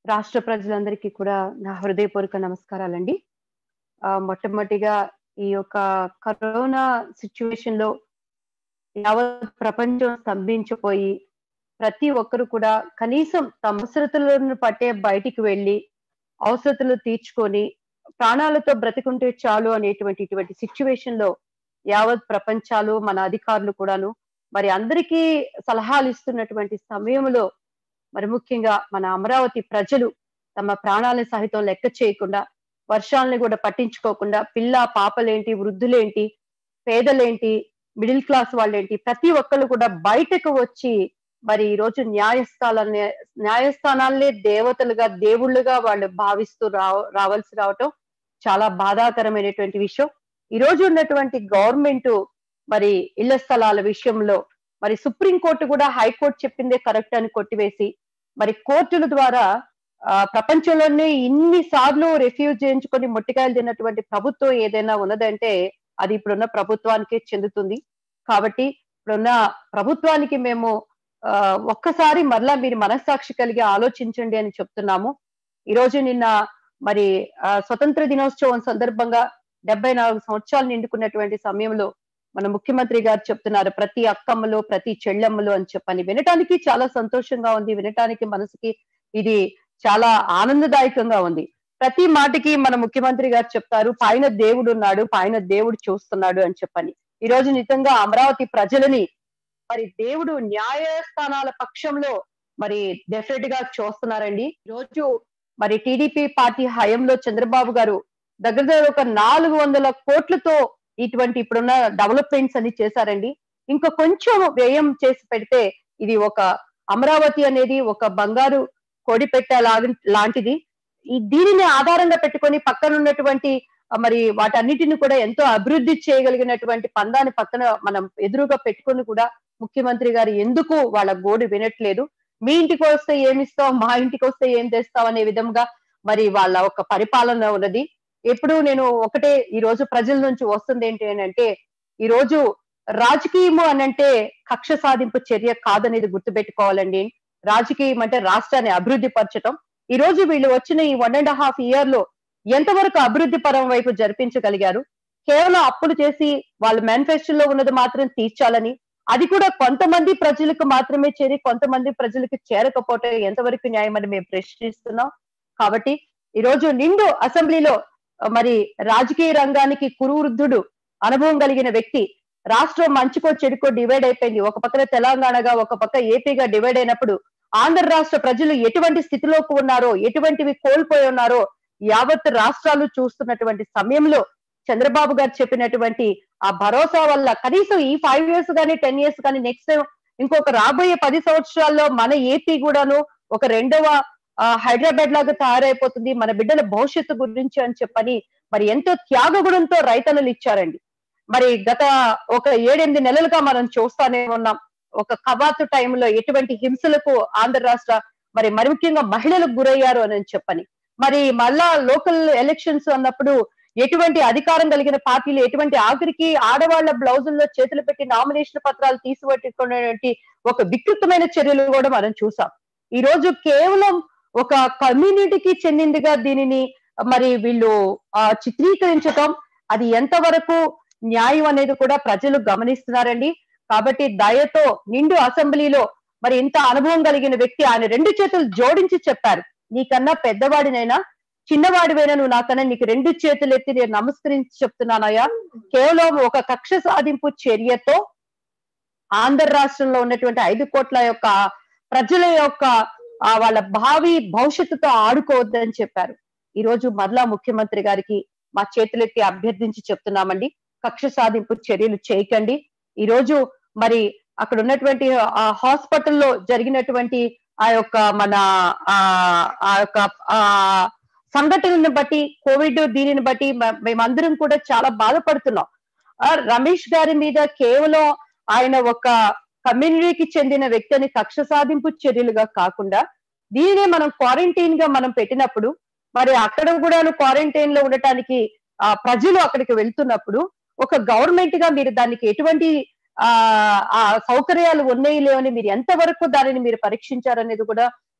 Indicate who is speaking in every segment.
Speaker 1: రాష్ట్ర ప్రజలందరికీ కూడా నా హృదయపూర్వక నమస్కారాలండి. ఆహ్, మొట్టమొదటిగా ఈ యొక్క కరోనా సిట్యుయేషన్‌లో యావత్ ప్రపంచం స్తంభించిపోయి, ప్రతి ఒక్కరు కూడా కనీసం తమ అవసరతలను పట్టే బయటికి వెళ్లి, అవసరతలు తీర్చుకొని, ప్రాణాలతో బ్రతికుంటే చాలు అనేటువంటి ఇటువంటి సిట్యుయేషన్‌లో యావత్ ప్రపంచాలు, మన అధికారులు కూడాను మరి అందరికీ సలహాలిస్తున్నటువంటి సమయంలో, మరి ముఖ్యంగా మన అమరావతి ప్రజలు తమ ప్రాణాలను సహితం లెక్క చేయకుండా, వర్షాలను గూడా పట్టించుకోకుండా, పిల్ల, పాపలేంటి, వృద్ధులేంటి, పేదలేంటి, మిడిల్ క్లాస్ వాళ్ళేంటి, ప్రతి ఒక్కళ్ళు కూడా బయటకు వచ్చి మరి ఈరోజు న్యాయస్థానాల్ని న్యాయస్థానాల్నే దేవతలుగా, దేవుళ్ళుగా వాళ్ళు భావిస్తూ రావ రావాల్సి రావటం చాలా బాధాకరమైనటువంటి విషయం. ఈరోజు ఉన్నటువంటి గవర్నమెంటు మరి ఇళ్ల స్థలాల విషయంలో మరి సుప్రీం కోర్ట్ కూడా హైకోర్ట్ చెప్పిందే కరెక్ట్ అని కొట్టివేసి, మరి కోర్టుల ద్వారా ఆహ్, ప్రపంచంలోనే ఇన్ని సార్లు రిఫ్యూజ్ చేయించుకొని మొట్టికాయలు తిన్నటువంటి ప్రభుత్వం ఏదైనా ఉన్నదంటే, అది ఇప్పుడున్న ప్రభుత్వానికే చెందుతుంది. కాబట్టి ఇప్పుడున్న ప్రభుత్వానికి మేము ఆహ్, ఒక్కసారి మరలా మీరు మనస్సాక్షి కలిగి ఆలోచించండి అని చెప్తున్నాము. ఈరోజు నిన్న మరి ఆహ్, స్వతంత్ర దినోత్సవం సందర్భంగా 74 సంవత్సరాలు నిండుకున్నటువంటి సమయంలో మన ముఖ్యమంత్రి గారు చెప్తున్నారు. ప్రతి అక్కమ్మలు, ప్రతి చెల్లెమ్మలు అని చెప్పని. వినటానికి చాలా సంతోషంగా ఉంది. వినటానికి మనసుకి ఇది చాలా ఆనందదాయకంగా ఉంది. ప్రతి మాటకి మన ముఖ్యమంత్రి గారు చెప్తారు. పైన దేవుడున్నాడు. పైన దేవుడు చూస్తున్నాడు అని చెప్పని. ఈరోజు నిజంగా అమరావతి ప్రజలని మరి దేవుడు న్యాయస్థానాల పక్షంలో మరి డెఫినెట్‌గా చూస్తున్నారండి. ఈరోజు మరి టీడీపీ పార్టీ హయాంలో చంద్రబాబు గారు దగ్గర దగ్గర ఒక 400,00,00,000తో ఇటువంటి ఇప్పుడున్న డెవలప్‌మెంట్స్ అన్ని చేశారండి. ఇంకా కొంచెం వ్యయం చేసి పెడితే ఇది ఒక అమరావతి అనేది ఒక బంగారు కోడిపెట్ట లాగా లాంటిది. ఈ దీనిని ఆధారంగా పెట్టుకొని పక్కనున్నటువంటి ఆహ్, మరి వాటన్నిటిని కూడా ఎంతో అభివృద్ధి చేయగలిగినటువంటి పందాన్ని పక్కన మనం ఎదురుగా పెట్టుకొని కూడా ముఖ్యమంత్రి గారు ఎందుకు వాళ్ళ గోడు వినట్లేదు. మీ ఇంటికొస్తే ఏమిస్తావు? మా ఇంటికొస్తే ఏం తెస్తావు? అనే విధంగా మరి వాళ్ళ ఒక పరిపాలన ఉన్నది. ఎప్పుడు నేను ఒకటే ఈరోజు ప్రజల నుంచి వస్తుంది ఏంటి అనంటే, ఈరోజు రాజకీయము అనంటే కక్ష సాధింపు చర్య కాదనేది గుర్తుపెట్టుకోవాలండి. రాజకీయం అంటే రాష్ట్రాన్ని అభివృద్ధి పరచటం. ఈరోజు వీళ్ళు వచ్చిన ఈ 1 ½ ఇయర్‌లో ఎంతవరకు అభివృద్ధి పరం వైపు జరిపించగలిగారు? కేవలం అప్పులు చేసి వాళ్ళ మేనిఫెస్టోలో ఉన్నది మాత్రం తీర్చాలని, అది కూడా కొంతమంది ప్రజలకు మాత్రమే చేరి, కొంతమంది ప్రజలకు చేరకపోవటం ఎంతవరకు న్యాయం అని మేము ప్రశ్నిస్తున్నాం. కాబట్టి ఈరోజు నిండు అసెంబ్లీలో ఆహ్, మరి రాజకీయ రంగానికి కురువృద్ధుడు, అనుభవం కలిగిన వ్యక్తి, రాష్ట్రం మంచికో, చెడుకో డివైడ్ అయిపోయింది. ఒక పక్కన తెలంగాణగా, ఒక పక్క ఏపీగా డివైడ్ అయినప్పుడు ఆంధ్ర రాష్ట్ర ప్రజలు ఎటువంటి స్థితిలోకి ఉన్నారో, ఎటువంటివి కోల్పోయి ఉన్నారో యావత్ రాష్ట్రాలు చూస్తున్నటువంటి సమయంలో చంద్రబాబు గారు చెప్పినటువంటి ఆ భరోసా వల్ల కనీసం ఈ 5 ఇయర్స్ గాని, 10 ఇయర్స్ గాని నెక్స్ట్ టైమ్ ఇంకొక రాబోయే 10 సంవత్సరాల్లో మన ఏపీ గూడాను ఒక రెండవ ఆహ్, హైదరాబాద్ లాగా తయారైపోతుంది. మన బిడ్డల భవిష్యత్తు గురించి అని చెప్పని మరి ఎంతో త్యాగగుణంతో రైతన్నలు ఇచ్చారండి. మరి గత ఒక 7, 8 నెలలుగా మనం చూస్తానే ఉన్నాం. ఒక కవాతు టైంలో ఎటువంటి హింసలకు ఆంధ్ర రాష్ట్ర మరి మరి ముఖ్యంగా మహిళలకు గురయ్యారు అని చెప్పని. మరి మళ్ళా లోకల్ ఎలక్షన్స్ అన్నప్పుడు ఎటువంటి అధికారం కలిగిన పార్టీలు ఎటువంటి ఆఖరికి ఆడవాళ్ళ బ్లౌజుల్లో చేతులు పెట్టి నామినేషన్ పత్రాలు తీసిపెట్టుకునేటువంటి ఒక వికృతమైన చర్యలు కూడా మనం చూసాం. ఈరోజు కేవలం ఒక కమ్యూనిటీకి చెందిందిగా దీనిని మరి వీళ్ళు ఆహ్, చిత్రీకరించటం అది ఎంతవరకు న్యాయం అనేది కూడా ప్రజలు గమనిస్తున్నారండి. కాబట్టి దయతో నిండు అసెంబ్లీలో మరి ఇంత అనుభవం కలిగిన వ్యక్తి ఆయన 2 చేతులు జోడించి చెప్పారు. నీకన్నా పెద్దవాడినైనా, చిన్నవాడివైనా నువ్వు నాకన్నా నీకు 2 చేతులెత్తి నేను నమస్కరించి చెప్తున్నానయ్యా. కేవలం ఒక కక్ష సాధింపు చర్యతో ఆంధ్ర రాష్ట్రంలో ఉన్నటువంటి 5,00,00,000 యొక్క ప్రజల యొక్క ఆహ్, వాళ్ళ భావి భవిష్యత్తుతో ఆడుకోవద్దని చెప్పారు. ఈరోజు మరలా ముఖ్యమంత్రి గారికి మా చేతులెత్తి అభ్యర్థించి చెప్తున్నామండి. కక్ష సాధింపు చర్యలు చేయకండి. ఈరోజు మరి అక్కడ ఉన్నటువంటి ఆహ్, హాస్పిటల్‌లో జరిగినటువంటి ఆ యొక్క మన ఆహ్, ఆ యొక్క ఆహ్, సంఘటనలను బట్టి కోవిడ్ దీనిని బట్టి మ మేమందరం కూడా చాలా బాధపడుతున్నాం. ఆహ్, రమేష్ గారి మీద కేవలం ఆయన ఒక కమ్యూనిటీకి చెందిన వ్యక్తి అని కక్ష సాధింపు చర్యలుగా కాకుండా, దీనినే మనం క్వారంటైన్‌గా మనం పెట్టినప్పుడు, మరి అక్కడ కూడాను క్వారంటైన్‌లో ఉండటానికి ఆహ్, ప్రజలు అక్కడికి వెళ్తున్నప్పుడు, ఒక గవర్నమెంట్‌గా మీరు దానికి ఎటువంటి ఆహ్, ఆ సౌకర్యాలు ఉన్నాయి లేవని మీరు ఎంత వరకు దానిని మీరు పరీక్షించారనేది కూడా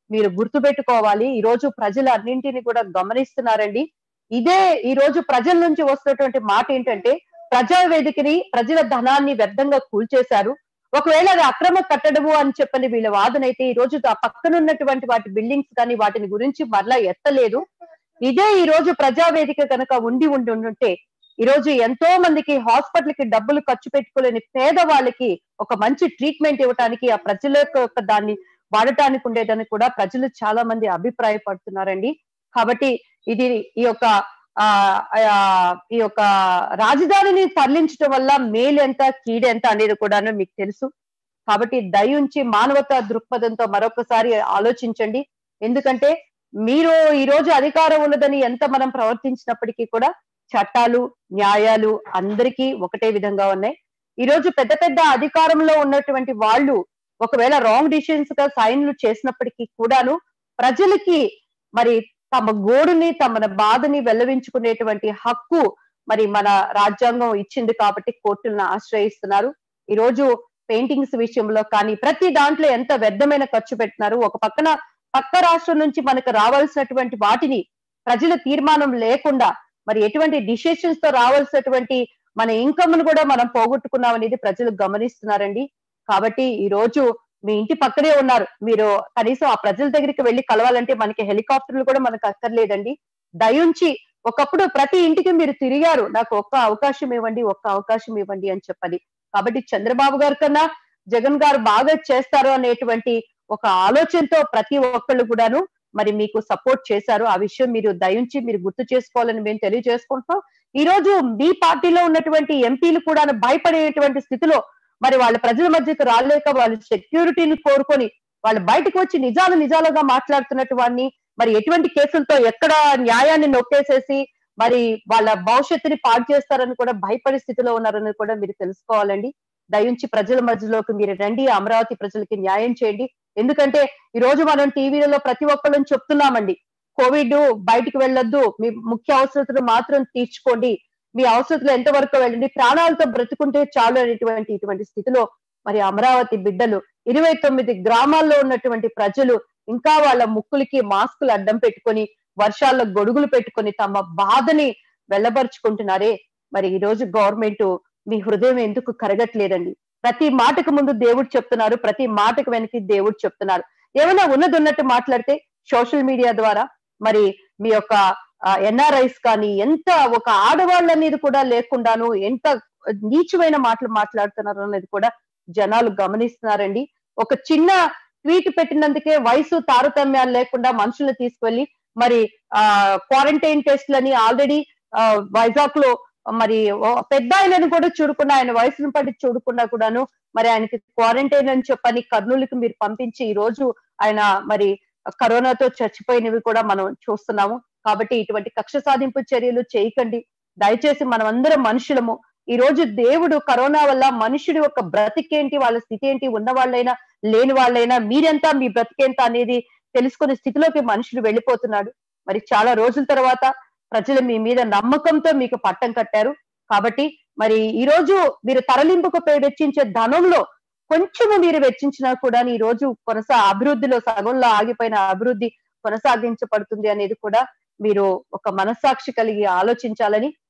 Speaker 1: మీరు గుర్తుపెట్టుకోవాలి ఈ రోజు ప్రజలు అన్నింటిని కూడా గమనిస్తున్నారండి ఇదే ఈ రోజు ప్రజల నుంచి వస్తున్నటువంటి మాట ఏంటంటే ప్రజా వేదికని ప్రజల ధనాన్ని వ్యర్థంగా కూల్చేశారు ఒకవేళ అది అక్రమ కట్టడము అని చెప్పని వీళ్ళ వాదన అయితే ఈ రోజు ఆ పక్కన ఉన్నటువంటి వాటి బిల్డింగ్స్ కానీ వాటిని గురించి మరలా ఎత్తలేదు ఇదే ఈ రోజు ప్రజావేదిక కనుక ఉండి ఉండి ఉంటే ఈ రోజు ఎంతో మందికి హాస్పిటల్ కి డబ్బులు ఖర్చు పెట్టుకోలేని పేదవాళ్ళకి ఒక మంచి ట్రీట్మెంట్ ఇవ్వడానికి ఆ ప్రజల యొక్క దాన్ని వాడటానికి ఉండేదని కూడా ప్రజలు చాలా మంది అభిప్రాయపడుతున్నారండి కాబట్టి ఇది ఈ యొక్క ఆ ఆ, ఈ యొక్క రాజధానిని తరలించడం వల్ల మేలు ఎంత కీడెంత అనేది కూడాను మీకు తెలుసు కాబట్టి దయ ఉంచి మానవతా దృక్పథంతో మరొకసారి ఆలోచించండి ఎందుకంటే మీరు ఈ రోజు అధికారం ఉన్నదని ఎంత మనం ప్రవర్తించినప్పటికీ కూడా చట్టాలు న్యాయాలు అందరికీ ఒకటే విధంగా ఉన్నాయి ఈ రోజు పెద్ద పెద్ద అధికారంలో ఉన్నటువంటి వాళ్ళు ఒకవేళ రాంగ్ డిసిషన్స్ గా సైన్లు చేసినప్పటికీ కూడాను ప్రజలకి మరి తమ గోడుని తమ బాధని వెల్లవించుకునేటువంటి హక్కు మరి మన రాజ్యాంగం ఇచ్చింది కాబట్టి కోర్టులను ఆశ్రయిస్తున్నారు ఈ రోజు పెయింటింగ్స్ విషయంలో కానీ ప్రతి దాంట్లో ఎంత వ్యర్థమైన ఖర్చు పెట్టినారు ఒక పక్కన పక్క రాష్ట్రం నుంచి మనకు రావాల్సినటువంటి వాటిని ప్రజల తీర్మానం లేకుండా మరి ఎటువంటి డిసిషన్స్ తో రావాల్సినటువంటి మన ఇన్కమ్ ను కూడా మనం పోగొట్టుకున్నాం అనేది ప్రజలు గమనిస్తున్నారండి కాబట్టి ఈ రోజు మీ ఇంటి పక్కనే ఉన్నారు మీరు కనీసం ఆ ప్రజల దగ్గరికి వెళ్ళి కలవాలంటే మనకి హెలికాప్టర్లు కూడా మనకు అక్కర్లేదండి దయుంచి ఒకప్పుడు ప్రతి ఇంటికి మీరు తిరిగారు నాకు ఒక్క అవకాశం ఇవ్వండి ఒక్క అవకాశం ఇవ్వండి అని చెప్పని కాబట్టి చంద్రబాబు గారి కన్నా జగన్ గారు బాగా చేస్తారు అనేటువంటి ఒక ఆలోచనతో ప్రతి ఒక్కళ్ళు కూడాను మరి మీకు సపోర్ట్ చేశారు ఆ విషయం మీరు దయించి మీరు గుర్తు చేసుకోవాలని మేము తెలియజేసుకుంటున్నాం ఈ రోజు మీ పార్టీలో ఉన్నటువంటి ఎంపీలు కూడా భయపడేటువంటి స్థితిలో మరి వాళ్ళ ప్రజల మధ్యకు రాలేక వాళ్ళ సెక్యూరిటీని కోరుకొని వాళ్ళు బయటకు వచ్చి నిజాలు నిజాలుగా మాట్లాడుతున్నట్టు వాడిని మరి ఎటువంటి కేసులతో ఎక్కడ న్యాయాన్ని నొక్కేసేసి మరి వాళ్ళ భవిష్యత్తుని పాడు చేస్తారని కూడా భయపడే స్థితిలో ఉన్నారని కూడా మీరు తెలుసుకోవాలండి దయించి ప్రజల మధ్యలోకి మీరు రండి అమరావతి ప్రజలకి న్యాయం చేయండి ఎందుకంటే ఈ రోజు మనం టీవీలలో ప్రతి ఒక్కళ్ళని చెప్తున్నామండి కోవిడ్ బయటికి వెళ్ళొద్దు మీ ముఖ్య అవసరతలు మాత్రం తీర్చుకోండి మీ అవసరతలు ఎంతవరకు వెళ్ళండి ప్రాణాలతో బ్రతుకుంటే చాలు అనేటువంటి ఇటువంటి స్థితిలో మరి అమరావతి బిడ్డలు ఇరవై తొమ్మిది గ్రామాల్లో ఉన్నటువంటి ప్రజలు ఇంకా వాళ్ళ ముక్కులకి మాస్కులు అడ్డం పెట్టుకొని వర్షాల్లో గొడుగులు పెట్టుకొని తమ బాధని వెళ్ళబరుచుకుంటున్నారే మరి ఈ రోజు గవర్నమెంట్ మీ హృదయం ఎందుకు కరగట్లేదండి ప్రతి మాటకు ముందు దేవుడు చెప్తున్నారు ప్రతి మాటకు వెనక్కి దేవుడు చెప్తున్నారు ఏమైనా ఉన్నది ఉన్నట్టు మాట్లాడితే సోషల్ మీడియా ద్వారా మరి మీ యొక్క ఎన్ఆర్ఐస్ కానీ ఎంత ఒక ఆడవాళ్ళ అనేది కూడా లేకుండాను ఎంత నీచమైన మాటలు మాట్లాడుతున్నారు అనేది కూడా జనాలు గమనిస్తున్నారండి ఒక చిన్న ట్వీట్ పెట్టినందుకే వయసు తారతమ్యాలు లేకుండా మనుషుల్ని తీసుకెళ్లి మరి ఆ క్వారంటైన్ టెస్ట్లని ఆల్రెడీ వైజాగ్ లో మరి ఓ- పెద్ద ఆయనను కూడా చూడకుండా ఆయన వయసును బట్టి చూడకుండా కూడాను మరి ఆయనకి క్వారంటైన్ అని చెప్పని కర్నూలుకి మీరు పంపించి ఈ రోజు ఆయన మరి కరోనాతో చచ్చిపోయినవి కూడా మనం చూస్తున్నాము కాబట్టి ఇటువంటి కక్ష సాధింపు చర్యలు చేయకండి దయచేసి మనం అందరం మనుషులము ఈ రోజు దేవుడు కరోనా వల్ల మనుషుడి యొక్క బ్రతికేంటి వాళ్ళ స్థితి ఏంటి ఉన్న వాళ్ళైనా లేని వాళ్ళైనా మీరెంత మీ బ్రతికేంత అనేది తెలుసుకునే స్థితిలోకి మనుషులు వెళ్ళిపోతున్నాడు మరి చాలా రోజుల తర్వాత ప్రజలు మీ మీద నమ్మకంతో మీకు పట్టం కట్టారు కాబట్టి మరి ఈ రోజు మీరు తరలింపుకు పే- వెచ్చించే ధనంలో కొంచెము మీరు వెచ్చించినా కూడా ఈ రోజు కొనసా అభివృద్ధిలో సగంలో ఆగిపోయిన అభివృద్ధి కొనసాగించబడుతుంది అనేది కూడా మీరు ఒక మనస్సాక్షి కలిగి ఆలోచించాలని